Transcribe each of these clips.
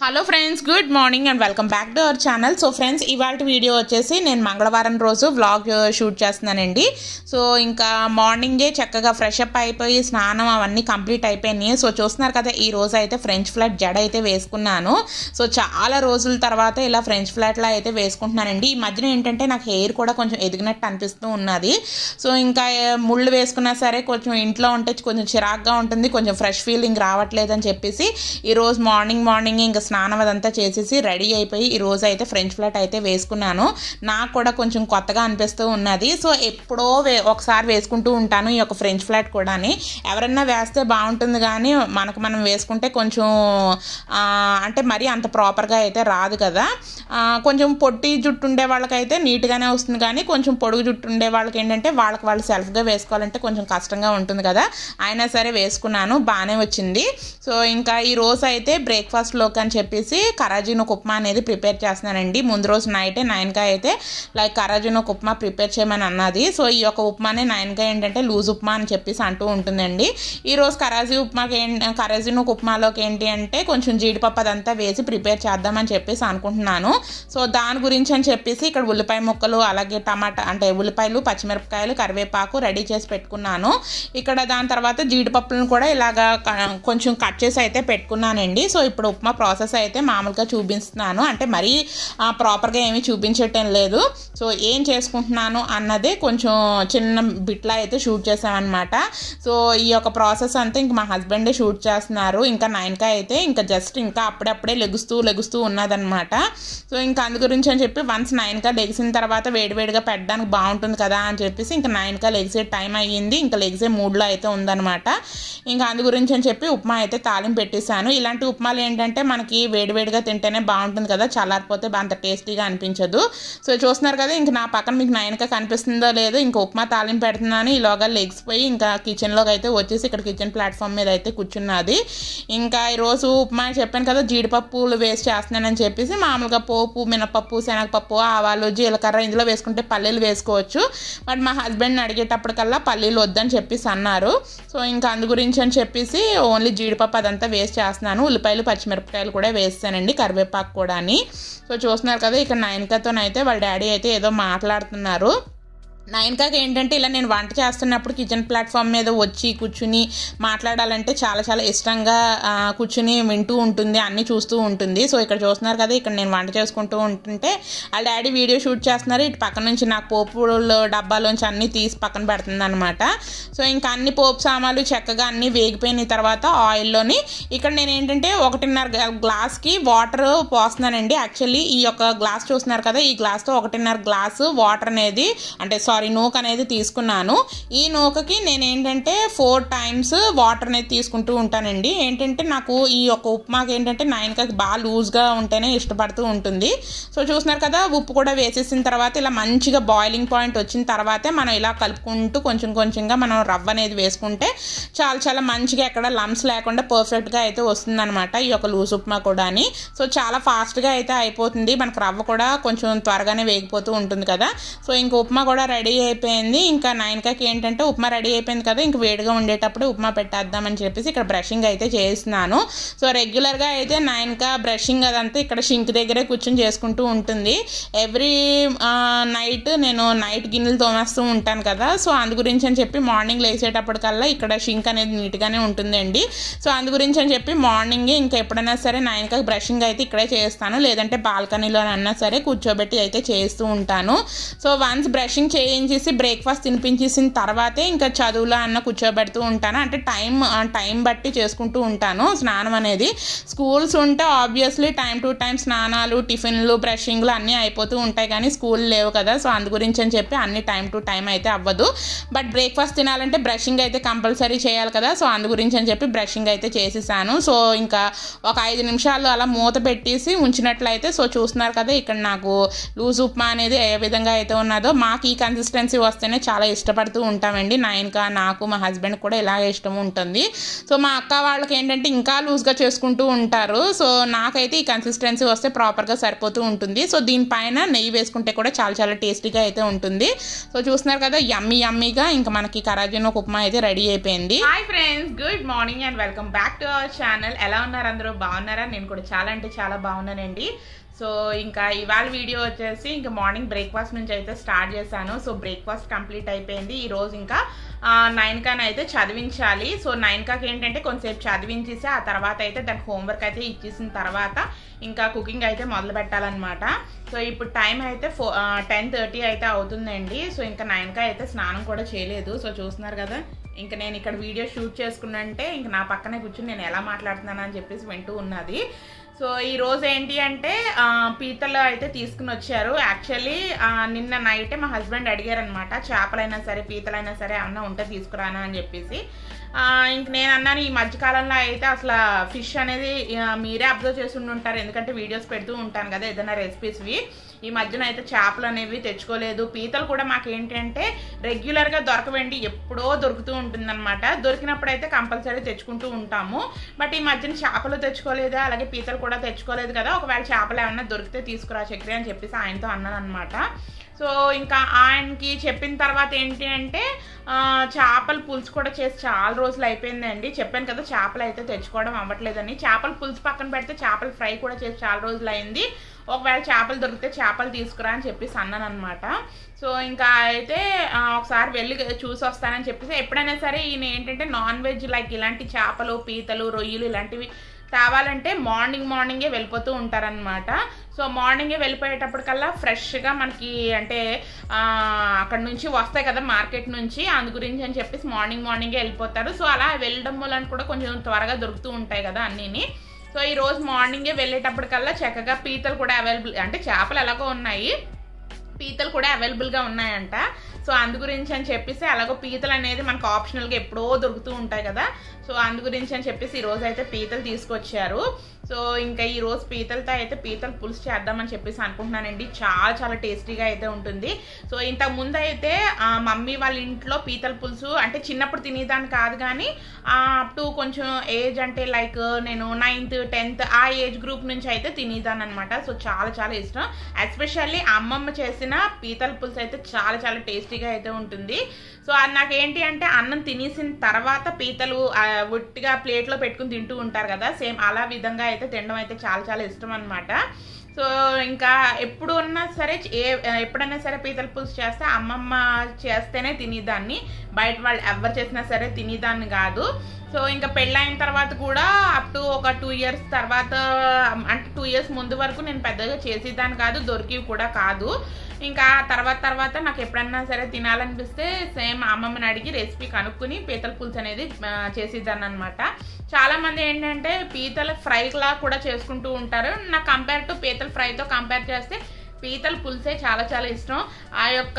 Hello friends good morning and welcome back to our channel so friends ఇవాళ video వచ్చేసి నేను మంగళవారం రోజు వ్లాగ్ షూట్ చేస్తున్నానండి సో ఇంకా మార్నింగే చక్కగా ఫ్రెష్ అప్ అయిపోయి స్నానం అవన్నీ కంప్లీట్ అయిపోయినాయి సో చూస్తున్నారు కదా ఈ రోజు అయితే ఫ్రెంచ్ ఫ్లాట్ జడ అయితే వేసుకున్నాను సో చాలా రోజుల తర్వాత ఇలా ఫ్రెంచ్ ఫ్లాట్లా అయితే వేసుకుంటున్నానండి ఈ మధ్యన ఏంటంటే నాకు హెయిర్ కూడా కొంచెం ఎదిగినట్టు అనిపిస్తూ ఉన్నది సో ఇంకా ఏ, ముళ్ళు వేసుకున్నా సరే కొంచెం ఇంట్లో ఉంటే కొంచెం చిరాగ్గా ఉంటుంది కొంచెం ఫ్రెష్ ఫీలింగ్ రావట్లేదని చెప్పేసి ఈ రోజు మార్నింగ్ మార్నింగ్ ఇంకా స్నానం అదంతా చేసేసి రెడీ అయిపోయి ఈ రోజు అయితే ఫ్రెంచ్ ఫ్లాట్ అయితే వేసుకున్నాను నాకు కూడా కొంచెం కొత్తగా అనిపిస్తూ ఉన్నది సో ఎప్పుడో వే ఒకసారి వేసుకుంటూ ఉంటాను ఈ యొక్క ఫ్రెంచ్ ఫ్లాట్ కూడాని ఎవరన్నా వేస్తే బాగుంటుంది కానీ మనకు మనం వేసుకుంటే కొంచెం ఆ, అంటే మరీ అంత ప్రాపర్గా అయితే రాదు కదా ఆ, కొంచెం పొట్టి జుట్టు ఉండే వాళ్ళకైతే నీట్గానే వస్తుంది కానీ కొంచెం పొడుగు జుట్టు ఉండే వాళ్ళకి ఏంటంటే వాళ్ళకి వాళ్ళు సెల్ఫ్గా వేసుకోవాలంటే కొంచెం కష్టంగా ఉంటుంది కదా అయినా సరే వేసుకున్నాను బాగానే వచ్చింది సో ఇంకా ఈ రోజు అయితే బ్రేక్ఫాస్ట్లోకి అని చెప్పేసి కరాజీనో ఉప్మా అనేది ప్రిపేర్ చేస్తున్నానండి ముందు రోజు నైటే నైన్గా అయితే లైక్ కరాజీనో ఉప్మా ప్రిపేర్ చేయమని అన్నది సో ఈ యొక్క ఉప్మానే నైన్గా ఏంటంటే లూజ్ ఉప్మా అని చెప్పేసి అంటూ ఉంటుందండి ఈ రోజు కరాజీ ఉప్మాకి ఏంటి కరాజీనో ఉప్మాలోకి ఏంటి అంటే కొంచెం జీడిపప్పు అదంతా వేసి ప్రిపేర్ చేద్దామని చెప్పేసి అనుకుంటున్నాను సో దాని గురించి అని చెప్పేసి ఇక్కడ ఉల్లిపాయ ముక్కలు అలాగే టమాటా అంటే ఉల్లిపాయలు పచ్చిమిరపకాయలు కరివేపాకు రెడీ చేసి పెట్టుకున్నాను ఇక్కడ దాని తర్వాత జీడిపప్పులను కూడా ఇలాగా క- కొంచెం కట్ చేసి అయితే పెట్టుకున్నానండి సో ఇప్పుడు ఉప్మా ప్రాసెస్ అయితే మామూలుగా చూపిస్తున్నాను అంటే మరీ ఆ, ప్రాపర్గా ఏమీ చూపించటం లేదు సో ఏం చేసుకుంటున్నాను అన్నదే కొంచెం చిన్న బిట్లా అయితే షూట్ చేసామన్నమాట సో ఈ యొక్క ప్రాసెస్ అంతా ఇంక మా హస్బెండే షూట్ చేస్తున్నారు ఇంకా నైన్కా అయితే ఇంకా జస్ట్ ఇంకా అప్పుడప్పుడే లెగుస్తూ లెగుస్తూ ఉన్నదన్నమాట సో ఇంకా అందు గురించి అని చెప్పి వన్స్ నైన్కా లెగిసిన తర్వాత వేడివేడిగా పెట్టడానికి బాగుంటుంది కదా అని చెప్పేసి ఇంకా నైన్కా లెగిసే టైం అయ్యింది ఇంకా లెగిసే మూడ్లో అయితే ఉందన్నమాట ఇంకా అందు గురించి అని చెప్పి ఉప్మా అయితే తాలింపు పెట్టేశాను ఇలాంటి ఉప్మాలు ఏంటంటే మనకి వేడివేడిగా తింటేనే బాగుంటుంది కదా చల్లారిపోతే అంత టేస్టీగా అనిపించదు సో చూస్తున్నారు కదా ఇంకా నా పక్కన మీకు నైన్కా కనిపిస్తుందో లేదో ఇంకా ఉప్మా తాలింపు పెడుతున్నాను ఈలోగా లెగ్స్ పోయి ఇంకా కిచెన్లోకి అయితే వచ్చేసి ఇక్కడ కిచెన్ ప్లాట్ఫామ్ మీద అయితే కూర్చున్నది ఇంకా ఈరోజు ఉప్మా చెప్పాను కదా జీడిపప్పులు వేస్ట్ చేస్తున్నానని చెప్పేసి మామూలుగా పోపు మినపప్పు శనగపప్పు ఆవాలు జీలకర్ర ఇందులో వేసుకుంటే పల్లీలు వేసుకోవచ్చు బట్ మా హస్బెండ్ని అడిగేటప్పటికల్లా పల్లీలు వద్దని చెప్పేసి అన్నారు సో ఇంకా అందు గురించి అని చెప్పేసి ఓన్లీ జీడిపప్పు అదంతా వేస్ట్ చేస్తున్నాను ఉల్లిపాయలు పచ్చిమిరపకాయలు కూడా వేస్తానండి కరివేపాకు కూడా అని సో చూస్తున్నారు కదా ఇక్కడ నయనికతోనైతే వాళ్ళ డాడీ అయితే ఏదో మాట్లాడుతున్నారు నైన్కాకి ఏంటంటే ఇలా నేను వంట చేస్తున్నప్పుడు కిచెన్ ప్లాట్ఫామ్ మీద వచ్చి కూర్చుని మాట్లాడాలంటే చాలా చాలా ఇష్టంగా ఆ, కూర్చుని వింటూ ఉంటుంది అన్నీ చూస్తూ ఉంటుంది సో ఇక్కడ చూస్తున్నారు కదా ఇక్కడ నేను వంట చేసుకుంటూ ఉంటుంటే వాళ్ళ డాడీ వీడియో షూట్ చేస్తున్నారు ఇటు పక్కన నుంచి నాకు పోపులు డబ్బాలోంచి అన్నీ తీసి పక్కన పెడుతుంది అనమాట సో ఇంకా అన్ని పోపు సామాన్లు చక్కగా అన్నీ వేగిపోయిన తర్వాత ఆయిల్లోని ఇక్కడ నేను ఏంటంటే ఒకటిన్నర గ- గ్లాస్కి వాటర్ పోస్తున్నానండి యాక్చువల్లీ ఈ యొక్క గ్లాస్ చూస్తున్నారు కదా ఈ గ్లాస్తో ఒకటిన్నర గ్లాసు వాటర్ అనేది అంటే సారీ నూక అనేది తీసుకున్నాను ఈ నూకకి నేను ఏంటంటే ఫోర్ టైమ్స్ వాటర్ అనేది తీసుకుంటూ ఉంటానండి ఏంటంటే నాకు ఈ యొక్క ఉప్మాకి ఏంటంటే నైన్కి బాగా లూజ్గా ఉంటేనే ఇష్టపడుతూ ఉంటుంది సో చూస్తున్నారు కదా ఉప్పు కూడా వేసేసిన తర్వాత ఇలా మంచిగా బాయిలింగ్ పాయింట్ వచ్చిన తర్వాతే మనం ఇలా కలుపుకుంటూ కొంచెం కొంచెంగా మనం రవ్వ అనేది వేసుకుంటే చాలా చాలా మంచిగా ఎక్కడ లమ్స్ లేకుండా పర్ఫెక్ట్గా అయితే వస్తుందన్నమాట ఈ యొక్క లూజ్ ఉప్మా కూడా అని సో చాలా ఫాస్ట్గా అయితే అయిపోతుంది మనకు రవ్వ కూడా కొంచెం త్వరగానే వేగిపోతూ ఉంటుంది కదా సో ఇంక ఉప్మా కూడా రెడీ అయిపోయింది ఇంకా నైన్కాకి ఏంటంటే ఉప్మా రెడీ అయిపోయింది కదా ఇంక వేడిగా ఉండేటప్పుడు ఉప్మా పెట్టేద్దామని చెప్పేసి ఇక్కడ బ్రషింగ్ అయితే చేస్తున్నాను సో రెగ్యులర్గా అయితే నైన్కా బ్రషింగ్ అదంతా ఇక్కడ షింక్ దగ్గరే కూర్చొని చేసుకుంటూ ఉంటుంది ఎవ్రీ నైట్ నేను నైట్ గిన్నెలు తోమేస్తూ ఉంటాను కదా సో అందు గురించి అని చెప్పి మార్నింగ్ లేచేటప్పటికల్లా ఇక్కడ షింక్ అనేది నీట్గానే ఉంటుందండి సో అందు గురించి అని చెప్పి మార్నింగ్ ఇంకా ఎప్పుడైనా సరే నైన్కా బ్రషింగ్ అయితే ఇక్కడే చేస్తాను లేదంటే బాల్కనీలో అన్నా సరే కూర్చోబెట్టి అయితే చేస్తూ ఉంటాను సో వన్స్ బ్రషింగ్ చేయించేసి బ్రేక్ఫాస్ట్ తినిపించేసిన తర్వాతే ఇంకా చదువులో అన్న కూర్చోబెడుతూ ఉంటాను అంటే టైం టైం బట్టి చేసుకుంటూ ఉంటాను స్నానం అనేది స్కూల్స్ ఉంటే ఆబ్వియస్లీ టైం టు టైం స్నానాలు టిఫిన్లు బ్రషింగ్లు అన్నీ అయిపోతూ ఉంటాయి కానీ స్కూల్ లేవు కదా సో అందు గురించి అని చెప్పి అన్ని టైం టు టైం అయితే అవ్వదు బట్ బ్రేక్ఫాస్ట్ తినాలంటే బ్రషింగ్ అయితే కంపల్సరీ చేయాలి కదా సో అందు గురించి అని చెప్పి బ్రషింగ్ అయితే చేసేసాను సో ఇంకా ఒక ఐదు నిమిషాలు అలా మూత పెట్టేసి ఉంచినట్లయితే సో చూస్తున్నారు కదా ఇక్కడ నాకు లూజ్ ఉప్మా అనేది ఏ విధంగా అయితే ఉన్నదో మాకు ఈ కన్సిస్టెన్సీ కన్సిస్టెన్సీ వస్తేనే చాలా ఇష్టపడుతూ ఉంటామండి నైన్కా నాకు మా హస్బెండ్ కూడా ఇలాగే ఇష్టం ఉంటుంది సో మా అక్క వాళ్ళకి ఏంటంటే ఇంకా లూజ్గా చేసుకుంటూ ఉంటారు సో నాకైతే ఈ కన్సిస్టెన్సీ వస్తే ప్రాపర్గా సరిపోతూ ఉంటుంది సో దీనిపైన నెయ్యి వేసుకుంటే కూడా చాలా చాలా టేస్టీగా అయితే ఉంటుంది సో చూస్తున్నారు కదా యమ్మీ యమ్మీగా ఇంకా మనకి కరాజీన్ ఒక ఉప్మా అయితే రెడీ అయిపోయింది hi friends good morning and welcome back to our channel ఎలా ఉన్నారు అందరూ బాగున్నారా నేను కూడా చాలా అంటే చాలా బాగున్నానండి సో ఇంకా ఇవాళ వీడియో వచ్చేసి ఇంకా మార్నింగ్ బ్రేక్ఫాస్ట్ నుంచి అయితే స్టార్ట్ చేశాను సో బ్రేక్ఫాస్ట్ కంప్లీట్ అయిపోయింది ఈ రోజు ఇంకా నైన్ కాన్ అయితే చదివించాలి సో నైన్ కాకి ఏంటంటే కొంచెంసేపు చదివించేసి ఆ తర్వాత అయితే దానికి హోంవర్క్ అయితే ఇచ్చేసిన తర్వాత ఇంకా కుకింగ్ అయితే మొదలు పెట్టాలన్నమాట సో ఇప్పుడు టైం అయితే ఫో టెన్ థర్టీ అయితే అవుతుందండి సో ఇంకా నైన్కా అయితే స్నానం కూడా చేయలేదు సో చూస్తున్నారు కదా ఇంకా నేను ఇక్కడ వీడియో షూట్ చేసుకున్నంటే ఇంక నా పక్కనే కూర్చుని నేను ఎలా మాట్లాడుతున్నాను అని చెప్పేసి వింటూ ఉన్నది సో ఈ రోజు ఏంటి అంటే పీతలు అయితే తీసుకుని వచ్చారు యాక్చువల్లీ నిన్న నైటే మా హస్బెండ్ అడిగారనమాట చేపలైనా సరే పీతలైనా సరే ఏమన్నా ఉంటే తీసుకురానా అని చెప్పేసి ఇంక నేను అన్నాను ఈ మధ్యకాలంలో అయితే అసలు ఫిష్ అనేది మీరే అబ్జర్వ్ చేసి ఉంటారు ఎందుకంటే వీడియోస్ పెడుతూ ఉంటాను కదా ఏదైనా రెసిపీస్వి ఈ మధ్యన అయితే చేపలు అనేవి తెచ్చుకోలేదు పీతలు కూడా మాకు ఏంటంటే రెగ్యులర్గా దొరకవండి ఎప్పుడో దొరుకుతూ ఉంటుందన్నమాట దొరికినప్పుడు అయితే కంపల్సరీ తెచ్చుకుంటూ ఉంటాము బట్ ఈ మధ్యన చేపలు తెచ్చుకోలేదు అలాగే పీతలు కూడా తెచ్చుకోలేదు కదా ఒకవేళ చేపలు ఏమన్నా దొరికితే తీసుకురా చక్రి అని చెప్పేసి ఆయనతో అన్నాను అనమాట సో ఇంకా ఆయనకి చెప్పిన తర్వాత ఏంటి అంటే చేపల పులుసు కూడా చేసి చాలా రోజులు అయిపోయిందండి చెప్పాను కదా చేపలు అయితే తెచ్చుకోవడం అవ్వట్లేదని చేపల పులుసు పక్కన పెడితే చేపల ఫ్రై కూడా చేసి చాలా రోజులు అయింది ఒకవేళ చేపలు దొరికితే చేపలు తీసుకురా అని చెప్పేసి అన్నాను అనమాట సో ఇంకా అయితే ఒకసారి వెళ్ళి చూసి వస్తానని చెప్పేసి ఎప్పుడైనా సరే ఈయన ఏంటంటే నాన్ వెజ్ లైక్ ఇలాంటి చేపలు పీతలు రొయ్యలు ఇలాంటివి తేవాలంటే మార్నింగ్ మార్నింగే వెళ్ళిపోతూ ఉంటారనమాట సో మార్నింగే వెళ్ళిపోయేటప్పటికల్లా ఫ్రెష్గా మనకి అంటే అక్కడ నుంచి వస్తాయి కదా మార్కెట్ నుంచి అందు గురించి అని చెప్పేసి మార్నింగ్ మార్నింగే వెళ్ళిపోతారు సో అలా వెళ్ళడం వల్ల కూడా కొంచెం త్వరగా దొరుకుతూ ఉంటాయి కదా అన్నీని సో ఈ రోజు మార్నింగే వెళ్ళేటప్పటికల్లా చక్కగా పీతలు కూడా అవైలబుల్ అంటే చేపలు ఎలాగో ఉన్నాయి పీతలు కూడా అవైలబుల్గా ఉన్నాయంట సో అందు గురించి అని చెప్పేసి అలాగో పీతలు అనేది మనకు ఆప్షనల్గా ఎప్పుడో దొరుకుతూ ఉంటాయి కదా సో అందు గురించి అని చెప్పేసి ఈరోజు అయితే పీతలు తీసుకొచ్చారు సో ఇంకా ఈ రోజు పీతలతో అయితే పీతలు పులుసు చేద్దామని చెప్పేసి అనుకుంటున్నానండి చాలా చాలా టేస్టీగా అయితే ఉంటుంది సో ఇంతకు ముందు అయితే మమ్మీ వాళ్ళ ఇంట్లో పీతల పులుసు అంటే చిన్నప్పుడు తినేదాన్ని కాదు కానీ అప్ టు కొంచెం ఏజ్ అంటే లైక్ నేను నైన్త్ టెన్త్ ఆ ఏజ్ గ్రూప్ నుంచి అయితే తినేదాన్ని అనమాట సో చాలా చాలా ఇష్టం ఎస్పెషల్లీ అమ్మమ్మ చేసిన పీతల పులుసు అయితే చాలా చాలా టేస్టీగా అయితే ఉంటుంది సో అది నాకేంటి అంటే అన్నం తినేసిన తర్వాత పీతలు ఒట్టిగా ప్లేట్లో పెట్టుకుని తింటూ ఉంటారు కదా సేమ్ అలా విధంగా అయితే తినడం అయితే చాలా చాలా ఇష్టం అనమాట సో ఇంకా ఎప్పుడు ఉన్నా సరే ఏ ఎప్పుడైనా సరే పీతల పులుసు చేస్తే అమ్మమ్మ చేస్తేనే తినేదాన్ని బయట వాళ్ళు ఎవరు చేసినా సరే తినేదాన్ని కాదు సో ఇంకా పెళ్ళైన తర్వాత కూడా అప్ టు ఒక టూ ఇయర్స్ తర్వాత అంటే టూ ఇయర్స్ ముందు వరకు నేను పెద్దగా చేసేదాన్ని కాదు దొరికివి కూడా కాదు ఇంకా తర్వాత తర్వాత నాకు ఎప్పుడన్నా సరే తినాలనిపిస్తే సేమ్ అమ్మమ్మని అడిగి రెసిపీ కనుక్కుని పీతల పులుసు అనేది చేసేదాన్ని అనమాట చాలా మంది ఏంటంటే పీతల ఫ్రైలా కూడా చేసుకుంటూ ఉంటారు నాకు కంపేర్ టు పీతల ఫ్రైతో కంపేర్ చేస్తే పీతల పులుసే చాలా చాలా ఇష్టం ఆ యొక్క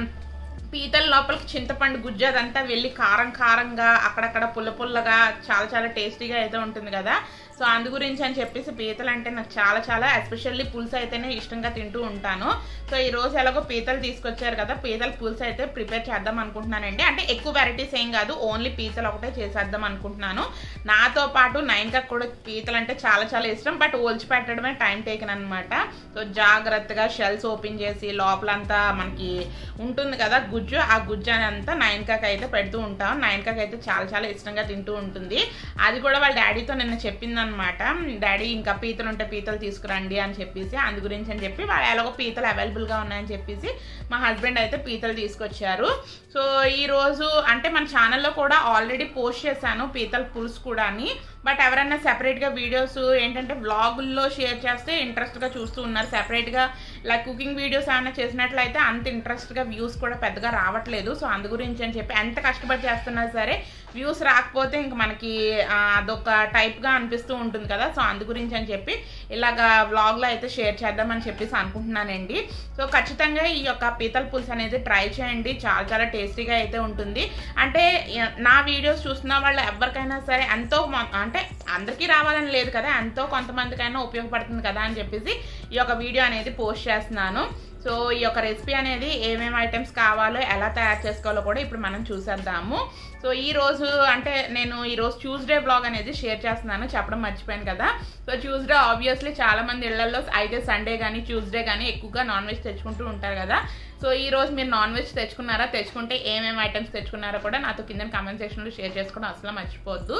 పీతల లోపలికి చింతపండు గుజ్జు అదంతా వెళ్ళి కారం కారంగా అక్కడక్కడ పుల్ల పుల్లగా చాలా చాలా టేస్టీగా అయితే ఉంటుంది కదా సో అందు గురించి అని చెప్పేసి పీతలు అంటే నాకు చాలా చాలా ఎస్పెషల్లీ పులుసు అయితేనే ఇష్టంగా తింటూ ఉంటాను సో ఈ రోజు ఎలాగో పీతలు తీసుకొచ్చారు కదా పీతల పులుసు అయితే ప్రిపేర్ చేద్దాం అనుకుంటున్నానండి అంటే ఎక్కువ వెరైటీస్ ఏం కాదు ఓన్లీ పీతలు ఒకటే చేసేద్దాం అనుకుంటున్నాను నాతో పాటు నైన్కా కూడా పీతలు అంటే చాలా చాలా ఇష్టం బట్ ఓల్చి పెట్టడమే టైం టేకన్ అనమాట సో జాగ్రత్తగా షెల్స్ ఓపెన్ చేసి లోపలంతా మనకి ఉంటుంది కదా గుజ్జు ఆ గుజ్జు అని అంతా నైన్కాకి అయితే పెడుతూ ఉంటాం నైన్కాకి అయితే చాలా చాలా ఇష్టంగా తింటూ ఉంటుంది అది కూడా వాళ్ళ డాడీతో నిన్న చెప్పింది అనమాట డాడీ ఇంకా పీతలు ఉంటే పీతలు తీసుకురండి అని చెప్పేసి అందు గురించి అని చెప్పి వాళ్ళు ఎలాగో పీతలు అవైలబుల్గా ఉన్నాయని చెప్పేసి మా హస్బెండ్ అయితే పీతలు తీసుకొచ్చారు సో ఈరోజు అంటే మన ఛానల్లో కూడా ఆల్రెడీ పోస్ట్ చేశాను పీతల పులుసు కూడా అని బట్ ఎవరైనా సెపరేట్గా వీడియోస్ ఏంటంటే వ్లాగుల్లో షేర్ చేస్తే ఇంట్రెస్ట్గా చూస్తూ ఉన్నారు సెపరేట్గా లైక్ కుకింగ్ వీడియోస్ ఏమైనా చేసినట్లయితే అంత ఇంట్రెస్ట్గా వ్యూస్ కూడా పెద్దగా రావట్లేదు సో అందు గురించి అని చెప్పి ఎంత కష్టపడి చేస్తున్నా సరే వ్యూస్ రాకపోతే ఇంక మనకి అదొక టైప్గా అనిపిస్తూ ఉంటుంది కదా సో అందు గురించి అని చెప్పి ఇలాగా వ్లాగ్లో అయితే షేర్ చేద్దామని చెప్పేసి అనుకుంటున్నానండి సో ఖచ్చితంగా ఈ యొక్క పీతల పులుసు అనేది ట్రై చేయండి చాలా చాలా టేస్టీగా అయితే ఉంటుంది అంటే నా వీడియోస్ చూస్తున్న వాళ్ళు ఎవరికైనా సరే ఎంతో అంటే అందరికీ రావాలని లేదు కదా ఎంతో కొంతమందికైనా ఉపయోగపడుతుంది కదా అని చెప్పేసి ఈ యొక్క వీడియో అనేది పోస్ట్ చేస్తున్నాను సో ఈ యొక్క రెసిపీ అనేది ఏమేమి ఐటమ్స్ కావాలో ఎలా తయారు చేసుకోవాలో కూడా ఇప్పుడు మనం చూసేద్దాము సో ఈ రోజు అంటే నేను ఈ రోజు ట్యూస్డే బ్లాగ్ అనేది షేర్ చేస్తున్నాను చెప్పడం మర్చిపోయాను కదా సో ట్యూస్డే ఆబ్వియస్లీ చాలా మంది ఇళ్లలో అయితే సండే కానీ ట్యూస్డే కానీ ఎక్కువగా నాన్ వెజ్ తెచ్చుకుంటూ ఉంటారు కదా సో ఈ రోజు మీరు నాన్ వెజ్ తెచ్చుకున్నారా తెచ్చుకుంటే ఏమేమి ఐటమ్స్ తెచ్చుకున్నారో కూడా నాతో కింద కామెంట్ సెక్షన్లో షేర్ చేసుకోవడం అసలు మర్చిపోవద్దు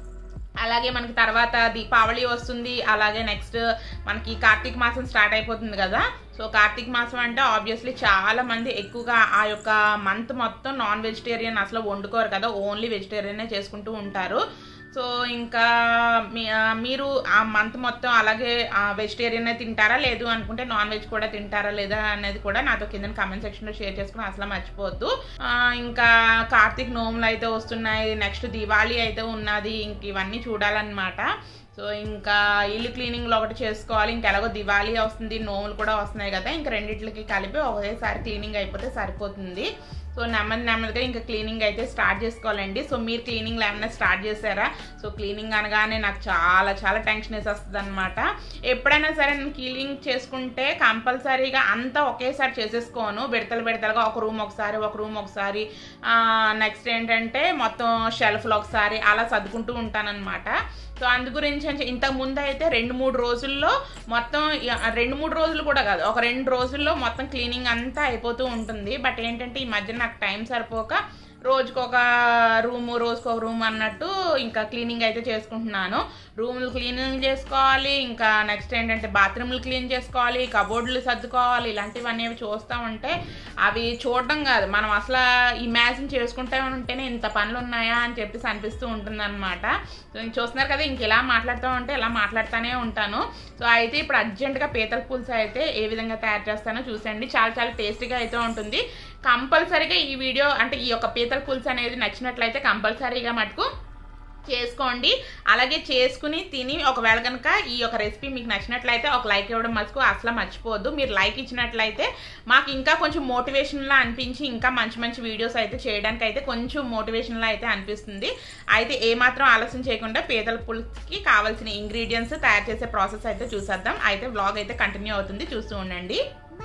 అలాగే మనకి తర్వాత దీపావళి వస్తుంది అలాగే నెక్స్ట్ మనకి కార్తీక మాసం స్టార్ట్ అయిపోతుంది కదా సో కార్తీక మాసం అంటే ఆబ్వియస్లీ చాలా మంది ఎక్కువగా ఆ యొక్క మంత్ మొత్తం నాన్ వెజిటేరియన్ అసలు వండుకోరు కదా ఓన్లీ వెజిటేరియనే చేసుకుంటూ ఉంటారు సో ఇంకా మీ ఆ, మీరు ఆ మంత్ మొత్తం అలాగే వెజిటేరియన్ తింటారా లేదు అనుకుంటే నాన్ వెజ్ కూడా తింటారా లేదా అనేది కూడా నాతో కింద కామెంట్ సెక్షన్లో షేర్ చేసుకుని అసలు మర్చిపోవద్దు ఆ, ఇంకా కార్తీక్ నోములు అయితే వస్తున్నాయి నెక్స్ట్ దివాళీ అయితే ఉన్నది ఇంక ఇవన్నీ చూడాలన్నమాట సో ఇంకా ఇల్లు క్లీనింగ్లో ఒకటి చేసుకోవాలి ఇంకా ఎలాగో దివాళీ వస్తుంది నోములు కూడా వస్తున్నాయి కదా ఇంకా రెండిట్లకి కలిపి ఒకేసారి క్లీనింగ్ అయిపోతే సరిపోతుంది సో నెమ్మది నెమ్మదిగా ఇంకా క్లీనింగ్ అయితే స్టార్ట్ చేసుకోవాలండి సో మీరు క్లీనింగ్ ఏమైనా స్టార్ట్ చేశారా సో క్లీనింగ్ అనగానే నాకు చాలా చాలా టెన్షన్ వేసేస్తుంది అనమాట ఎప్పుడైనా సరే నేను క్లీనింగ్ చేసుకుంటే కంపల్సరీగా అంతా ఒకేసారి చేసేసుకోను విడతలు విడతలుగా ఒక రూమ్ ఒకసారి ఒక రూమ్ ఒకసారి నెక్స్ట్ ఏంటంటే మొత్తం షెల్ఫ్లో ఒకసారి అలా సర్దుకుంటూ ఉంటానన్నమాట సో అందు గురించి అని చె- ఇంతకు ముందు అయితే రెండు మూడు రోజుల్లో మొత్తం ఇ- రెండు మూడు రోజులు కూడా కాదు ఒక రెండు రోజుల్లో మొత్తం క్లీనింగ్ అంతా అయిపోతూ ఉంటుంది బట్ ఏంటంటే ఈ మధ్య నాకు టైం సరిపోక రోజుకొక రూము రోజుకొక రూమ్ అన్నట్టు ఇంకా క్లీనింగ్ అయితే చేసుకుంటున్నాను రూములు క్లీనింగ్ చేసుకోవాలి ఇంకా నెక్స్ట్ ఏంటంటే బాత్రూమ్లు క్లీన్ చేసుకోవాలి కబోర్డులు సర్దుకోవాలి ఇలాంటివన్నీ అవి చూస్తూ ఉంటే అవి చూడడం కాదు మనం అసలు ఇమాజిన్ చేసుకుంటే ఉంటేనే ఇంత పనులు ఉన్నాయా అని చెప్పేసి అనిపిస్తూ ఉంటుంది అనమాట సో ఇంక చూస్తున్నారు కదా ఇంక ఇలా మాట్లాడుతూ ఉంటే ఇలా మాట్లాడుతూనే ఉంటాను సో అయితే ఇప్పుడు అర్జెంటుగా పీతల పులుసు అయితే ఏ విధంగా తయారు చేస్తానో చూసండి చాలా చాలా టేస్టీగా అయితే ఉంటుంది కంపల్సరీగా ఈ వీడియో అంటే ఈ యొక్క పీతల పులుసు అనేది నచ్చినట్లయితే కంపల్సరీగా మటుకు చేసుకోండి అలాగే చేసుకుని తిని ఒకవేళ కనుక ఈ యొక్క రెసిపీ మీకు నచ్చినట్లయితే ఒక లైక్ ఇవ్వడం మటుకు అసలు మర్చిపోవద్దు మీరు లైక్ ఇచ్చినట్లయితే మాకు ఇంకా కొంచెం మోటివేషన్లా అనిపించి ఇంకా మంచి మంచి వీడియోస్ అయితే చేయడానికి అయితే కొంచెం మోటివేషన్లా అయితే అనిపిస్తుంది అయితే ఏమాత్రం ఆలస్యం చేయకుండా పీతల పులుసుకి కావాల్సిన ఇంగ్రీడియంట్స్ తయారు చేసే ప్రాసెస్ అయితే చూసేద్దాం అయితే వ్లాగ్ అయితే కంటిన్యూ అవుతుంది చూస్తూ ఉండండి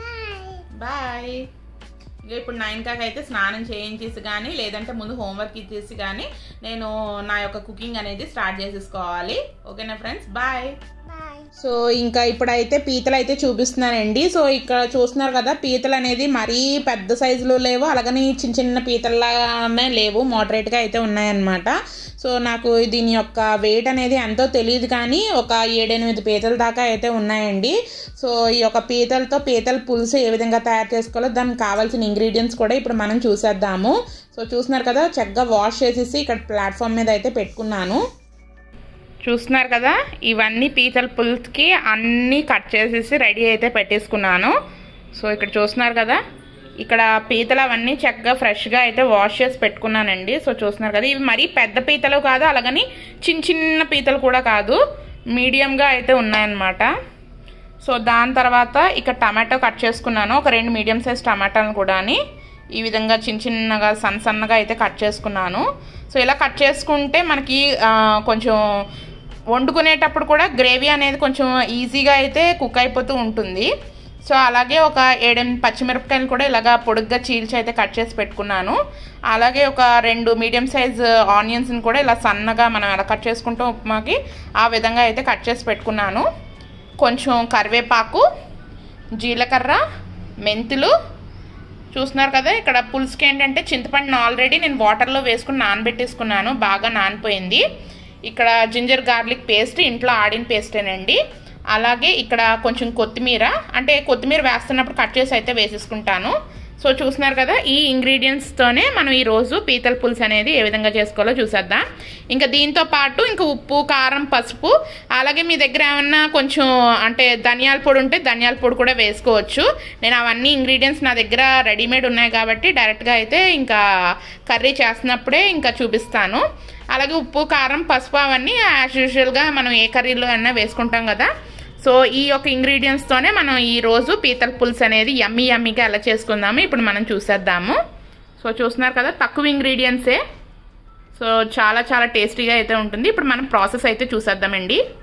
బాయ్ ఇక ఇప్పుడు నైన్ కాక అయితే స్నానం చేయించేసి కానీ లేదంటే ముందు హోంవర్క్ ఇచ్చేసి కానీ నేను నా యొక్క కుకింగ్ అనేది స్టార్ట్ చేసేసుకోవాలి ఓకేనా ఫ్రెండ్స్ బాయ్ సో ఇంకా ఇప్పుడైతే పీతలు అయితే చూపిస్తున్నానండి సో ఇక్కడ చూస్తున్నారు కదా పీతలు అనేది మరీ పెద్ద సైజులో లేవు అలాగని చిన్న చిన్న పీతల్లాగానే లేవు మోడరేట్గా అయితే ఉన్నాయన్నమాట సో నాకు దీని యొక్క వెయిట్ అనేది ఎంతో తెలియదు కానీ ఒక ఏడెనిమిది పీతల దాకా అయితే ఉన్నాయండి సో ఈ యొక్క పీతలతో పీతల పులుసు ఏ విధంగా తయారు చేసుకోవాలో దానికి కావాల్సిన ఇంగ్రీడియంట్స్ కూడా ఇప్పుడు మనం చూసేద్దాము సో చూస్తున్నారు కదా చక్కగా వాష్ చేసేసి ఇక్కడ ప్లాట్ఫామ్ మీద అయితే పెట్టుకున్నాను చూస్తున్నారు కదా ఇవన్నీ పీతల పులుసుకి అన్నీ కట్ చేసేసి రెడీ అయితే పెట్టేసుకున్నాను సో ఇక్కడ చూస్తున్నారు కదా ఇక్కడ పీతలు అవన్నీ చక్కగా ఫ్రెష్గా అయితే వాష్ చేసి పెట్టుకున్నానండి సో చూస్తున్నారు కదా ఇవి మరీ పెద్ద పీతలు కాదు అలాగని చిన్న చిన్న పీతలు కూడా కాదు మీడియంగా అయితే ఉన్నాయన్నమాట సో దాని తర్వాత ఇక్కడ టమాటో కట్ చేసుకున్నాను ఒక రెండు మీడియం సైజ్ టమాటాలను కూడా ఈ విధంగా చిన్న చిన్నగా సన్న సన్నగా అయితే కట్ చేసుకున్నాను సో ఇలా కట్ చేసుకుంటే మనకి ఆ, కొంచెం వండుకునేటప్పుడు కూడా గ్రేవీ అనేది కొంచెం ఈజీగా అయితే కుక్ అయిపోతూ ఉంటుంది సో అలాగే ఒక ఏడెనిమిది పచ్చిమిరపకాయలు కూడా ఇలాగా పొడుగ్గా చీల్చి అయితే కట్ చేసి పెట్టుకున్నాను అలాగే ఒక రెండు మీడియం సైజ్ ఆనియన్స్ని కూడా ఇలా సన్నగా మనం ఎలా కట్ చేసుకుంటాం ఉప్మాకి ఆ విధంగా అయితే కట్ చేసి పెట్టుకున్నాను కొంచెం కరివేపాకు జీలకర్ర మెంతులు చూస్తున్నారు కదా ఇక్కడ పులుసుకి ఏంటంటే చింతపండుని ఆల్రెడీ నేను వాటర్లో వేసుకుని నానబెట్టేసుకున్నాను బాగా నానిపోయింది ఇక్కడ జింజర్ గార్లిక్ పేస్ట్ ఇంట్లో ఆడిన పేస్టేనండి అలాగే ఇక్కడ కొంచెం కొత్తిమీర అంటే కొత్తిమీర వేస్తున్నప్పుడు కట్ చేసి అయితే వేసేసుకుంటాను సో చూస్తున్నారు కదా ఈ ఇంగ్రీడియంట్స్తోనే మనం ఈరోజు పీతల పులుసు అనేది ఏ విధంగా చేసుకోవాలో చూసేద్దాం ఇంకా దీంతో పాటు ఇంకా ఉప్పు కారం పసుపు అలాగే మీ దగ్గర ఏమన్నా కొంచెం అంటే ధనియాల పొడి ఉంటే ధనియాల పొడి కూడా వేసుకోవచ్చు నేను అవన్నీ ఇంగ్రీడియంట్స్ నా దగ్గర రెడీమేడ్ ఉన్నాయి కాబట్టి డైరెక్ట్గా అయితే ఇంకా కర్రీ చేస్తున్నప్పుడే ఇంకా చూపిస్తాను అలాగే ఉప్పు కారం పసుపు అవన్నీ యాజ్ యూజువల్గా మనం ఏ కర్రీలో అయినా వేసుకుంటాం కదా సో ఈ యొక్క ఇంగ్రీడియంట్స్తోనే మనం ఈ రోజు పీతల పులుసు అనేది యమ్మీ యమ్మీగా ఎలా చేసుకుందాము ఇప్పుడు మనం చూసేద్దాము సో చూస్తున్నారు కదా తక్కువ ఇంగ్రీడియంట్సే సో చాలా చాలా టేస్టీగా అయితే ఉంటుంది ఇప్పుడు మనం ప్రాసెస్ అయితే చూసేద్దామండి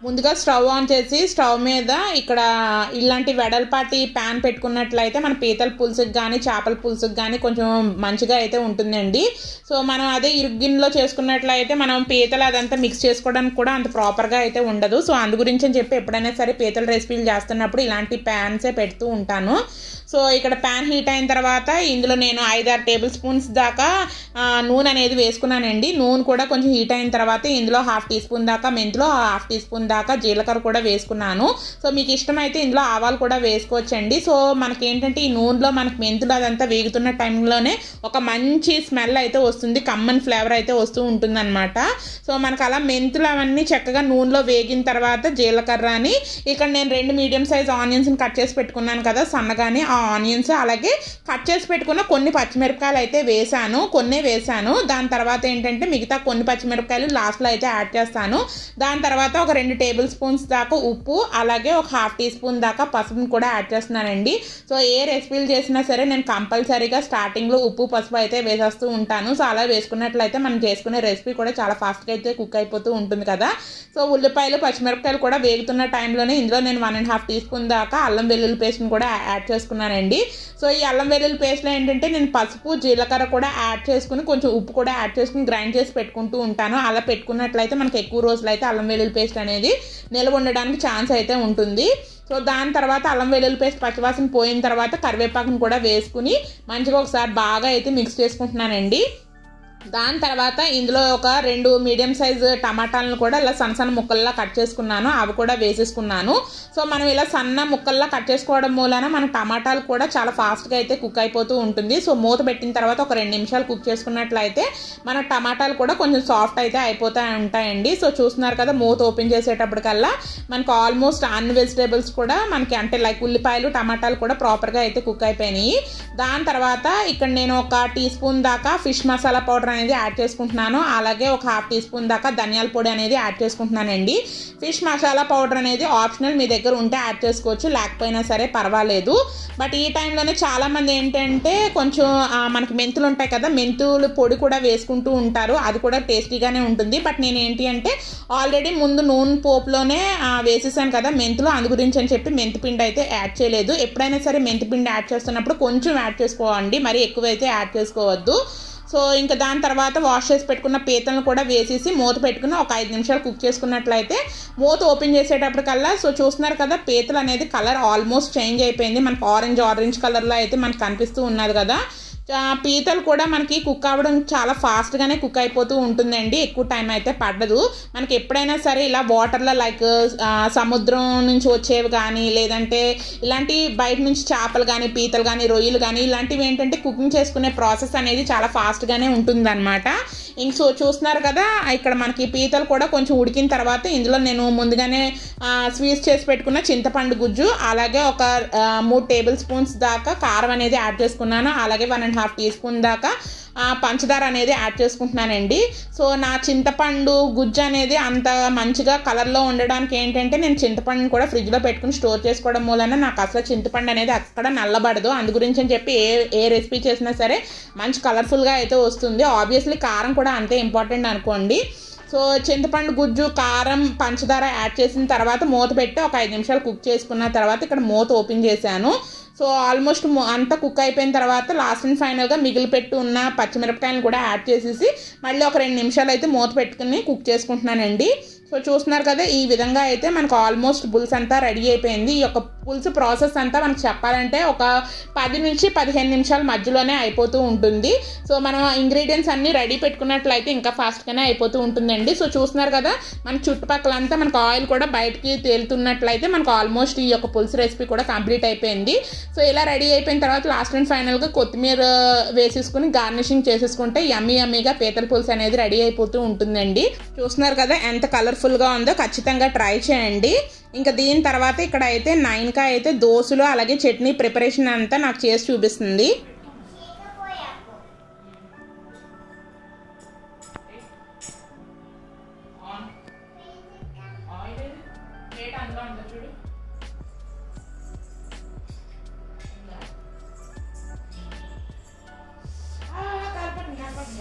ముందుగా స్టవ్ ఆన్ చేసి స్టవ్ మీద ఇక్కడ ఇలాంటి వెడల్పాటి ప్యాన్ పెట్టుకున్నట్లయితే మన పీతల పులుసుకి కానీ చేపల పులుసుకి కానీ కొంచెం మంచిగా అయితే ఉంటుందండి సో మనం అదే ఇరుగ్గిన్నెలో చేసుకున్నట్లయితే మనం పీతలు అదంతా మిక్స్ చేసుకోవడానికి కూడా అంత ప్రాపర్గా అయితే ఉండదు సో అందు గురించి అని చెప్పి ఎప్పుడైనా సరే పీతల రెసిపీలు చేస్తున్నప్పుడు ఇలాంటి ప్యాన్సే పెడుతూ ఉంటాను సో ఇక్కడ ప్యాన్ హీట్ అయిన తర్వాత ఇందులో నేను ఐదారు టేబుల్ స్పూన్స్ దాకా ఆ, నూనె అనేది వేసుకున్నానండి నూనె కూడా కొంచెం హీట్ అయిన తర్వాత ఇందులో హాఫ్ టీ స్పూన్ దాకా మెంతులు హాఫ్ టీ స్పూన్ దాకా జీలకర్ర కూడా వేసుకున్నాను సో మీకు ఇష్టమైతే ఇందులో ఆవాలు కూడా వేసుకోవచ్చండి సో మనకి ఏంటంటే ఈ నూనెలో మనకి మెంతులు అదంతా వేగుతున్న టైంలోనే ఒక మంచి స్మెల్ అయితే వస్తుంది కమ్మన్ ఫ్లేవర్ అయితే వస్తూ ఉంటుందన్నమాట సో మనకు అలా మెంతులు అవన్నీ చక్కగా నూనెలో వేగిన తర్వాత జీలకర్ర అని ఇక్కడ నేను రెండు మీడియం సైజ్ ఆనియన్స్ని కట్ చేసి పెట్టుకున్నాను కదా సన్నగానే ఆ ఆనియన్స్ అలాగే కట్ చేసి పెట్టుకున్న కొన్ని పచ్చిమిరపకాయలు అయితే వేసాను కొన్నే వేసాను దాని తర్వాత ఏంటంటే మిగతా కొన్ని పచ్చిమిరపకాయలు లాస్ట్లో అయితే యాడ్ చేస్తాను దాని తర్వాత ఒక రెండు టేబుల్ స్పూన్స్ దాకా ఉప్పు అలాగే ఒక హాఫ్ టీ స్పూన్ దాకా పసుపుని కూడా యాడ్ చేస్తున్నానండి సో ఏ రెసిపీలు చేసినా సరే నేను కంపల్సరీగా స్టార్టింగ్లో ఉప్పు పసుపు అయితే వేసేస్తూ ఉంటాను సో అలా వేసుకున్నట్లయితే మనం చేసుకునే రెసిపీ కూడా చాలా ఫాస్ట్గా అయితే కుక్ అయిపోతూ ఉంటుంది కదా సో ఉల్లిపాయలు పచ్చిమిరపకాయలు కూడా వేగుతున్న టైంలోనే ఇందులో నేను one and half teaspoon దాకా అల్లం వెల్లుల్లి పేస్ట్ని కూడా యాడ్ చేసుకున్నానండి సో ఈ అల్లం వెల్లుల్లి పేస్ట్లో ఏంటంటే నేను పసుపు జీలకర్ర కూడా యాడ్ చేసుకుని కొంచెం ఉప్పు కూడా యాడ్ చేసుకుని గ్రైండ్ చేసి పెట్టుకుంటూ ఉంటాను అలా పెట్టుకున్నట్లయితే మనకి ఎక్కువ రోజులు అయితే అల్లం వెల్లుల్లి పేస్ట్ అనేది నిల్వ ఉండడానికి ఛాన్స్ అయితే ఉంటుంది సో దాని తర్వాత అల్లం వెల్లుల్లి పేస్ట్ పచ్చివాసన పోయిన తర్వాత కరివేపాకుని కూడా వేసుకుని మంచిగా ఒకసారి బాగా అయితే మిక్స్ చేసుకుంటున్నానండి దాని తర్వాత ఇందులో ఒక రెండు మీడియం సైజ్ టమాటాలను కూడా ఇలా సన్న సన్న ముక్కల్లా కట్ చేసుకున్నాను అవి కూడా వేసేసుకున్నాను సో మనం ఇలా సన్న ముక్కల్లా కట్ చేసుకోవడం మూలన మన టమాటాలు కూడా చాలా ఫాస్ట్గా అయితే కుక్ అయిపోతూ ఉంటుంది సో మూత పెట్టిన తర్వాత ఒక రెండు నిమిషాలు కుక్ చేసుకున్నట్లయితే మన టమాటాలు కూడా కొంచెం సాఫ్ట్ అయితే అయిపోతూ ఉంటాయండి సో చూస్తున్నారు కదా మూత ఓపెన్ చేసేటప్పటికల్లా మనకు ఆల్మోస్ట్ అన్ని వెజిటేబుల్స్ కూడా మనకి అంటే లైక్ ఉల్లిపాయలు టమాటాలు కూడా ప్రాపర్గా అయితే కుక్ అయిపోయినాయి దాని తర్వాత ఇక్కడ నేను ఒక టీ స్పూన్ దాకా ఫిష్ మసాలా పౌడర్ అనేది యాడ్ చేసుకుంటున్నాను అలాగే ఒక హాఫ్ టీ స్పూన్ దాకా ధనియాల పొడి అనేది యాడ్ చేసుకుంటున్నానండి ఫిష్ మసాలా పౌడర్ అనేది ఆప్షనల్ మీ దగ్గర ఉంటే యాడ్ చేసుకోవచ్చు లేకపోయినా సరే పర్వాలేదు బట్ ఈ టైంలోనే చాలామంది ఏంటంటే కొంచెం ఆ, మనకి మెంతులు ఉంటాయి కదా మెంతులు పొడి కూడా వేసుకుంటూ ఉంటారు అది కూడా టేస్టీగానే ఉంటుంది బట్ నేను ఏంటి అంటే ఆల్రెడీ ముందు నూనె పోపులోనే ఆ, వేసేసాను కదా మెంతులు అందు గురించి అని చెప్పి మెంతి పిండి అయితే యాడ్ చేయలేదు ఎప్పుడైనా సరే మెంతి పిండి యాడ్ చేస్తున్నప్పుడు కొంచెం యాడ్ చేసుకోవండి మరి ఎక్కువైతే యాడ్ చేసుకోవద్దు సో ఇంకా దాని తర్వాత వాష్ చేసి పెట్టుకున్న పీతలను కూడా వేసేసి మూత పెట్టుకుని ఒక ఐదు నిమిషాలు కుక్ చేసుకున్నట్లయితే మూత ఓపెన్ చేసేటప్పటికల్లా సో చూస్తున్నారు కదా పీతలు అనేది కలర్ ఆల్మోస్ట్ చేంజ్ అయిపోయింది మనకు ఆరెంజ్ ఆరెంజ్ కలర్లో అయితే మనకు కనిపిస్తూ ఉన్నది కదా ఆ, పీతలు కూడా మనకి కుక్ అవ్వడం చాలా ఫాస్ట్గానే కుక్ అయిపోతూ ఉంటుందండి ఎక్కువ టైం అయితే పడదు మనకి ఎప్పుడైనా సరే ఇలా వాటర్లో లైక్ సముద్రం నుంచి వచ్చేవి కానీ లేదంటే ఇలాంటి బయట నుంచి చేపలు కానీ పీతలు కానీ రొయ్యలు కానీ ఇలాంటివి ఏంటంటే కుకింగ్ చేసుకునే ప్రాసెస్ అనేది చాలా ఫాస్ట్గానే ఉంటుందన్నమాట ఇంక సో చూస్తున్నారు కదా ఇక్కడ మనకి పీతలు కూడా కొంచెం ఉడికిన తర్వాత ఇందులో నేను ముందుగానే స్వీట్స్ చేసి పెట్టుకున్న చింతపండు గుజ్జు అలాగే ఒక ఆ, మూడు టేబుల్ స్పూన్స్ దాకా కారం అనేది యాడ్ చేసుకున్నాను అలాగే one and half teaspoon దాకా ఆ, పంచదార అనేది యాడ్ చేసుకుంటున్నానండి సో నా చింతపండు గుజ్జు అనేది అంత మంచిగా కలర్లో ఉండడానికి ఏంటంటే నేను చింతపండుని కూడా ఫ్రిడ్జ్లో పెట్టుకుని స్టోర్ చేసుకోవడం మూలన నాకు అసలు చింతపండు అనేది అక్కడ నల్లబడదు అందు గురించి అని చెప్పి ఏ ఏ రెసిపీ చేసినా సరే మంచి కలర్ఫుల్గా అయితే వస్తుంది ఆబ్వియస్లీ కారం కూడా అంతే ఇంపార్టెంట్ అనుకోండి సో చింతపండు గుజ్జు కారం పంచదార యాడ్ చేసిన తర్వాత మూత పెట్టి ఒక ఐదు నిమిషాలు కుక్ చేసుకున్న తర్వాత ఇక్కడ మూత ఓపెన్ చేశాను సో ఆల్మోస్ట్ మొ- అంతా కుక్ అయిపోయిన తర్వాత లాస్ట్ అండ్ ఫైనల్గా మిగిలి పెట్టి ఉన్న పచ్చిమిరపకాయలను కూడా యాడ్ చేసేసి మళ్ళీ ఒక రెండు నిమిషాలు అయితే మూత పెట్టుకుని కుక్ చేసుకుంటున్నానండి సో చూస్తున్నారు కదా ఈ విధంగా అయితే మనకు ఆల్మోస్ట్ పులుసు అంతా రెడీ అయిపోయింది ఈ యొక్క పులుసు ప్రాసెస్ అంతా మనకు చెప్పాలంటే ఒక పది నుంచి పదిహేను నిమిషాల మధ్యలోనే అయిపోతూ ఉంటుంది సో మనం ఇంగ్రీడియంట్స్ అన్నీ రెడీ పెట్టుకున్నట్లయితే ఇంకా ఫాస్ట్గానే అయిపోతూ ఉంటుందండి సో చూస్తున్నారు కదా మన చుట్టుపక్కల అంతా మనకు ఆయిల్ కూడా బయటికి తేలుతున్నట్లయితే మనకు ఆల్మోస్ట్ ఈ యొక్క పులుసు రెసిపీ కూడా కంప్లీట్ అయిపోయింది సో ఇలా రెడీ అయిపోయిన తర్వాత లాస్ట్ అండ్ ఫైనల్గా కొత్తిమీర వేసేసుకుని గార్నిషింగ్ చేసేసుకుంటే యమ్మీ యమ్మీగా పీతల పులుసు అనేది రెడీ అయిపోతూ ఉంటుందండి చూస్తున్నారు కదా ఎంత కలర్ఫుల్గా ఉందో ఖచ్చితంగా ట్రై చేయండి ఇంకా దీని తర్వాత ఇక్కడ అయితే నైన్కా అయితే దోశలు అలాగే చట్నీ ప్రిపరేషన్ అంతా నాకు చేసి చూపిస్తుంది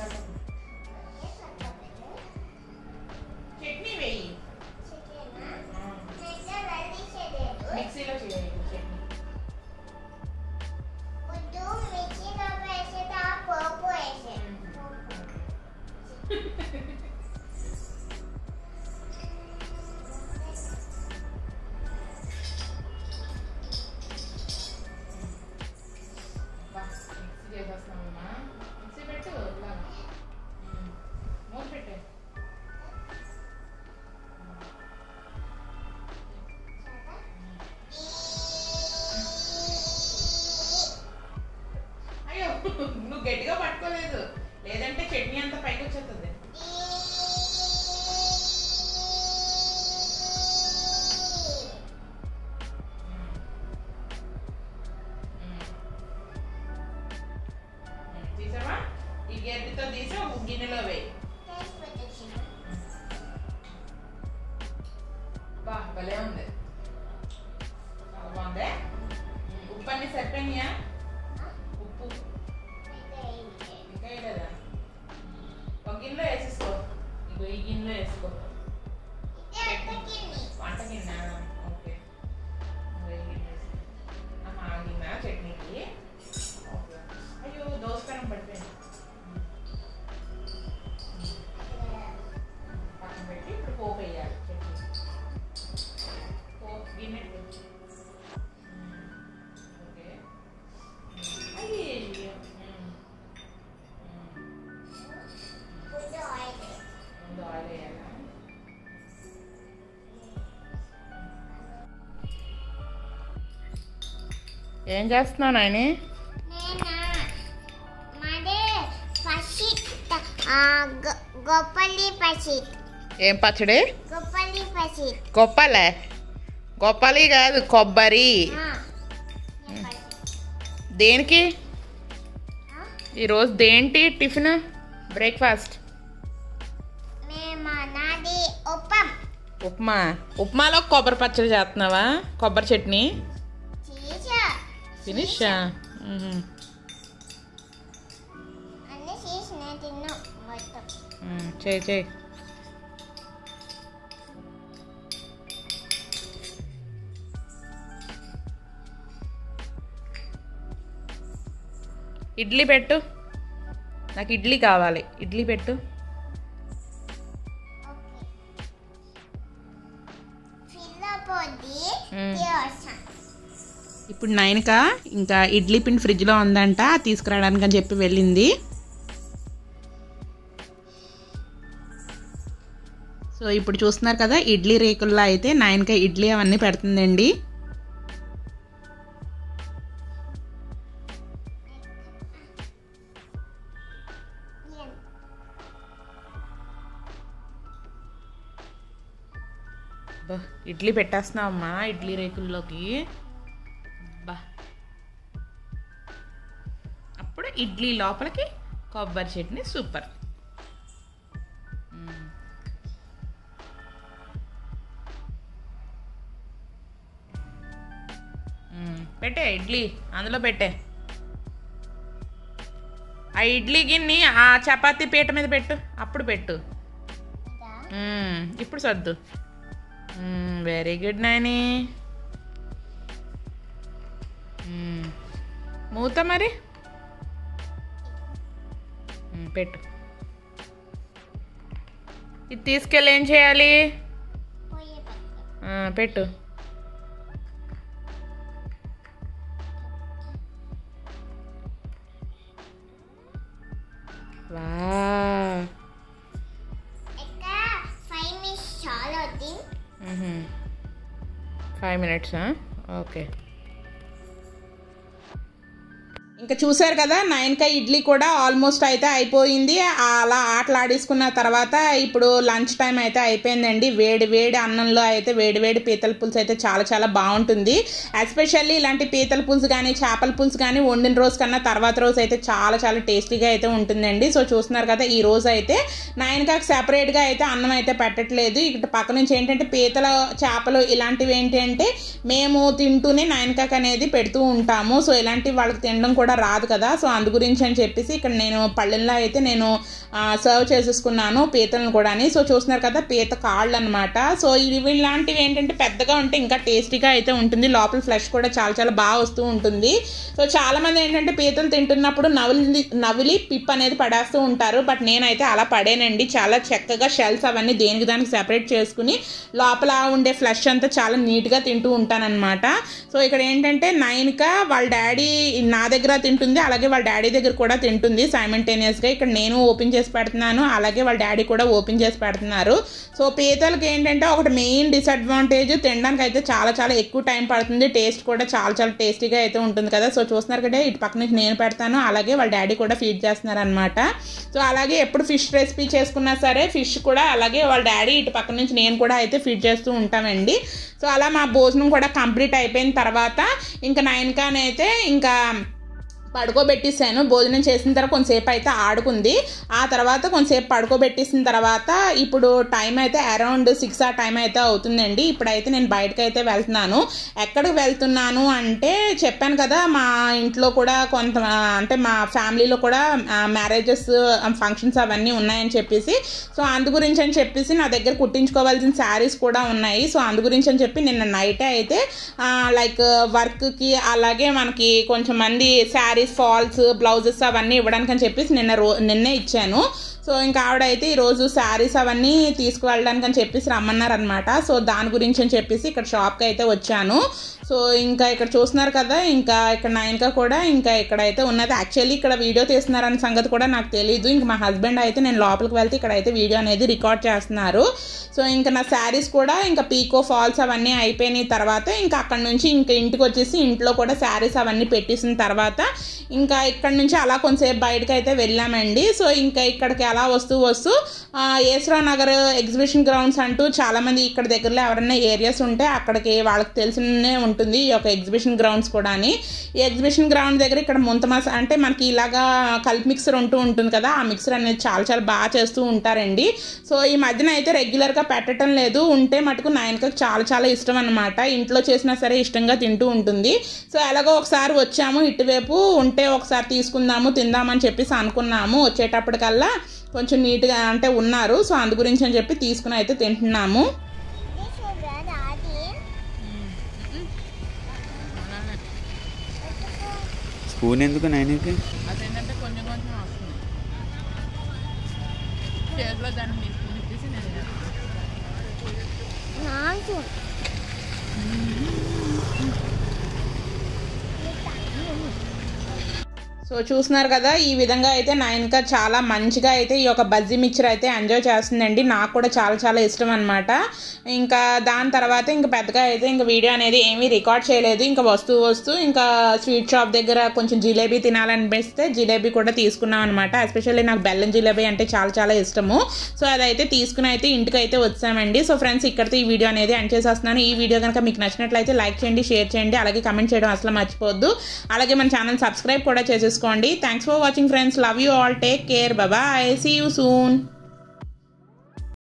చట్నీ వేయి వేసుకో వంట గిన్నె ఓకే గిన్నె చట్నీకి ఓకే అయ్యో దోసకారం పడిపోయింది పక్కన పెట్టి ఇప్పుడు పోపు వేయాలి చట్నీ పోపు గిన్నె పెట్టు. ఓకే అయ్యో ముందు ఆయిల్ వేయాలా ఏం చేస్తున్నావు నాయని గొప్పలి పసిట్ ఏం పచ్చడి గొప్పలి పసిట్ గొప్పలే గొప్పలి కాదు కొబ్బరి దేనికి ఈరోజు దేంటి టిఫిన్ బ్రేక్ఫాస్ట్ మేము నాది ఒప్పం ఉప్మా ఉప్మాలో కొబ్బరి పచ్చడి చేస్తున్నావా కొబ్బరి చట్నీ చీచా ఫినిషా అన్ని చేసి నేను తిన్నా మొత్తం చేయి చేయి ఇడ్లీ పెట్టు నాకు ఇడ్లీ కావాలి ఇడ్లీ పెట్టు ఓకే ఫిల్ పొడి మ్మ్. చేస్తాం ఇప్పుడు నైన్క ఇంకా ఇడ్లీ పిండి ఫ్రిడ్జ్లో ఉందంట తీసుకురావడానికి అని చెప్పి వెళ్ళింది సో ఇప్పుడు చూస్తున్నారు కదా ఇడ్లీ రేకుల్లో అయితే నైన్క ఇడ్లీ అవన్నీ పెడుతుందండి బా ఇడ్లీ పెట్టేస్తున్నావమ్మా ఇడ్లీ రేకుల్లోకి బా అప్పుడు ఇడ్లీ లోపలికి కొబ్బరి చట్నీ సూపర్ మ్మ్. మ్మ్. పెట్టే ఇడ్లీ అందులో పెట్టే ఆ ఇడ్లీ గిన్నె ఆ చపాతీ పీట మీద పెట్టు అప్పుడు పెట్టు మ్మ్. ఇప్పుడు సర్దు వెరీ గుడ్ నాని మ్మ్. మూత మరి మ్మ్, పెట్టు ఇది తీసుకెళ్ళి ఏం చేయాలి పోయే పక్క ఆ, పెట్టు వా ఇంకా ఫైవ్ మినిట్స్ చాలా అవుతుంది ఫైవ్ మినిట్స్ ఓకే ఇంకా చూసారు కదా నైన్కా ఇడ్లీ కూడా ఆల్మోస్ట్ అయితే అయిపోయింది అలా ఆటలాడేసుకున్న తర్వాత ఇప్పుడు లంచ్ టైం అయితే అయిపోయిందండి వేడి వేడి అన్నంలో అయితే వేడి వేడి పీతల పులుసు అయితే చాలా చాలా బాగుంటుంది ఎస్పెషల్లీ ఇలాంటి పీతల పులుసు కానీ చేపల పులుసు కానీ వండిన రోజు కన్నా తర్వాత రోజు అయితే చాలా చాలా టేస్టీగా అయితే ఉంటుందండి సో చూస్తున్నారు కదా ఈ రోజు అయితే నైన్కాకి సెపరేట్గా అయితే అన్నం అయితే పెట్టట్లేదు ఇక్కడ పక్క నుంచి ఏంటంటే పీతల చేపలు ఇలాంటివి ఏంటి అంటే మేము తింటూనే నైన్కాక్ అనేది పెడుతూ ఉంటాము సో ఇలాంటివి వాళ్ళకి తినడం కూడా రాదు కదా సో అందు గురించి అని చెప్పేసి ఇక్కడ నేను పళ్ళెంలో అయితే నేను సర్వ్ చేసేసుకున్నాను పీతలను కూడా సో చూస్తున్నారు కదా పీత కాళ్ళు అనమాట సో ఇవి ఇలాంటివి ఏంటంటే పెద్దగా ఉంటే ఇంకా టేస్టీగా అయితే ఉంటుంది లోపల ఫ్లెష్ కూడా చాలా చాలా బాగా వస్తూ ఉంటుంది సో చాలా మంది ఏంటంటే పీతలు తింటున్నప్పుడు నవిలి నవిలి పిప్ అనేది పడేస్తూ ఉంటారు బట్ నేనైతే అలా పడేనండి చాలా చక్కగా షెల్స్ అవన్నీ దేనికి దానికి సెపరేట్ చేసుకుని లోపల ఉండే ఫ్లెష్ అంతా చాలా నీట్గా తింటూ ఉంటానన్నమాట సో ఇక్కడ ఏంటంటే నైన్గా వాళ్ళ డాడీ నా దగ్గర తింటుంది అలాగే వాళ్ళ డాడీ దగ్గర కూడా తింటుంది సైమంటేనియస్గా ఇక్కడ నేను ఓపెన్ చేసి పెడుతున్నాను అలాగే వాళ్ళ డాడీ కూడా ఓపెన్ చేసి పెడుతున్నారు సో పీతలకి ఏంటంటే ఒకటి మెయిన్ డిసడ్వాంటేజ్ తినడానికి అయితే చాలా చాలా ఎక్కువ టైం పడుతుంది టేస్ట్ కూడా చాలా చాలా టేస్టీగా అయితే ఉంటుంది కదా సో చూస్తున్నారు కదా ఇటు పక్క నుంచి నేను పెడతాను అలాగే వాళ్ళ డాడీ కూడా ఫీడ్ చేస్తున్నారు అనమాట సో అలాగే ఎప్పుడు ఫిష్ రెసిపీ చేసుకున్నా సరే ఫిష్ కూడా అలాగే వాళ్ళ డాడీ ఇటు పక్క నుంచి నేను కూడా అయితే ఫీడ్ చేస్తూ ఉంటామండి సో అలా మా భోజనం కూడా కంప్లీట్ అయిపోయిన తర్వాత ఇంకా నైన్ కాన్ అయితే ఇంకా పడుకోబెట్టేసాను భోజనం చేసిన తర్వాత కొంతసేపు అయితే ఆడుకుంది ఆ తర్వాత కొంతసేపు పడుకోబెట్టేసిన తర్వాత ఇప్పుడు టైం అయితే అరౌండ్ సిక్స్ ఆ టైం అయితే అవుతుందండి ఇప్పుడైతే నేను బయటకు అయితే వెళ్తున్నాను ఎక్కడికి వెళ్తున్నాను అంటే చెప్పాను కదా మా ఇంట్లో కూడా కొంత అంటే మా ఫ్యామిలీలో కూడా మ్యారేజెస్ ఫంక్షన్స్ అవన్నీ ఉన్నాయని చెప్పేసి సో అందు గురించి అని చెప్పేసి నా దగ్గర కుట్టించుకోవాల్సిన శారీస్ కూడా ఉన్నాయి సో అందు గురించి అని చెప్పి నిన్న నైటే అయితే లైక్ వర్క్కి అలాగే మనకి కొంచెం మంది శారీస్ ఫాల్స్ బ్లౌజెస్ అవన్నీ ఇవ్వడానికి అని చెప్పేసి నిన్న రో నిన్నే ఇచ్చాను సో ఇంకా ఆవిడ అయితే ఈరోజు శారీస్ అవన్నీ తీసుకువెళ్ళడానికి అని చెప్పేసి రమ్మన్నారనమాట సో దాని గురించి అని చెప్పేసి ఇక్కడ షాప్కి అయితే వచ్చాను సో ఇంకా ఇక్కడ చూస్తున్నారు కదా ఇంకా ఇక్కడ నైన్కా కూడా ఇంకా ఇక్కడ అయితే ఉన్నది యాక్చువల్లీ ఇక్కడ వీడియో తీస్తున్నారన్న సంగతి కూడా నాకు తెలియదు ఇంక మా హస్బెండ్ అయితే నేను లోపలికి వెళ్తే ఇక్కడ అయితే వీడియో అనేది రికార్డ్ చేస్తున్నారు సో ఇంకా నా శారీస్ కూడా ఇంకా పీకో ఫాల్స్ అవన్నీ అయిపోయిన తర్వాత ఇంకా అక్కడ నుంచి ఇంకా ఇంటికి వచ్చేసి ఇంట్లో కూడా శారీస్ అవన్నీ పెట్టేసిన తర్వాత ఇంకా ఇక్కడ నుంచి అలా కొంతసేపు బయటకు అయితే వెళ్ళామండి సో ఇంకా ఇక్కడికి అలా వస్తూ వస్తూ ఏసరా నగర్ ఎగ్జిబిషన్ గ్రౌండ్స్ అంటూ చాలామంది ఇక్కడ దగ్గరలో ఎవరైనా ఏరియాస్ ఉంటే అక్కడికి వాళ్ళకి తెలిసినే ఉంటుంది ఈ యొక్క ఎగ్జిబిషన్ గ్రౌండ్స్ కూడా అని ఈ ఎగ్జిబిషన్ గ్రౌండ్ దగ్గర ఇక్కడ ముంతమాస అంటే మనకి ఇలాగా కల్ప్ మిక్సర్ ఉంటూ ఉంటుంది కదా ఆ మిక్సర్ అనేది చాలా చాలా బాగా చేస్తూ ఉంటారండి సో ఈ మధ్యన అయితే రెగ్యులర్గా పెట్టడం లేదు ఉంటే మటుకు నాయనకకు చాలా చాలా ఇష్టం అనమాట ఇంట్లో చేసినా సరే ఇష్టంగా తింటూ ఉంటుంది సో ఎలాగో ఒకసారి వచ్చాము ఇటువైపు ఉంటే ఒకసారి తీసుకుందాము తిందామని చెప్పేసి అనుకున్నాము వచ్చేటప్పటికల్లా కొంచెం నీట్గా అంటే ఉన్నారు సో అందు గురించి అని చెప్పి తీసుకుని అయితే తింటున్నాము This is brother Adi. Spoon ఎందుకు నైన్కి అదేంటంటే కొంచెం కొంచెం వస్తుంది చేతిలో దాన్ని తీసుకుని ఇచ్చేసి నేను నాకు సో చూస్తున్నారు కదా ఈ విధంగా అయితే నయనక చాలా మంచిగా అయితే ఈ యొక్క బజ్జీ మిక్చర్ అయితే ఎంజాయ్ చేస్తుందండి నాకు కూడా చాలా చాలా ఇష్టం అనమాట ఇంకా దాని తర్వాత ఇంకా పెద్దగా అయితే ఇంకా వీడియో అనేది ఏమీ రికార్డ్ చేయలేదు ఇంకా వస్తూ వస్తూ ఇంకా స్వీట్ షాప్ దగ్గర కొంచెం జిలేబీ తినాలనిపిస్తే జిలేబీ కూడా తీసుకున్నాం అనమాట ఎస్పెషల్లీ నాకు బెల్లం జిలేబీ అంటే చాలా చాలా ఇష్టము సో అదైతే తీసుకుని అయితే ఇంటికి అయితే వచ్చామండి సో ఫ్రెండ్స్ ఇక్కడితో ఈ వీడియో అనేది ఎండ్ చేసేస్తున్నాను ఈ వీడియో కనుక మీకు నచ్చినట్లయితే లైక్ చేయండి షేర్ చేయండి అలాగే కమెంట్ చేయడం అసలు మర్చిపోవద్దు అలాగే మన ఛానల్ సబ్స్క్రైబ్ కూడా చేసేసుకోండి thanks for watching friends love you all take care bye see you soon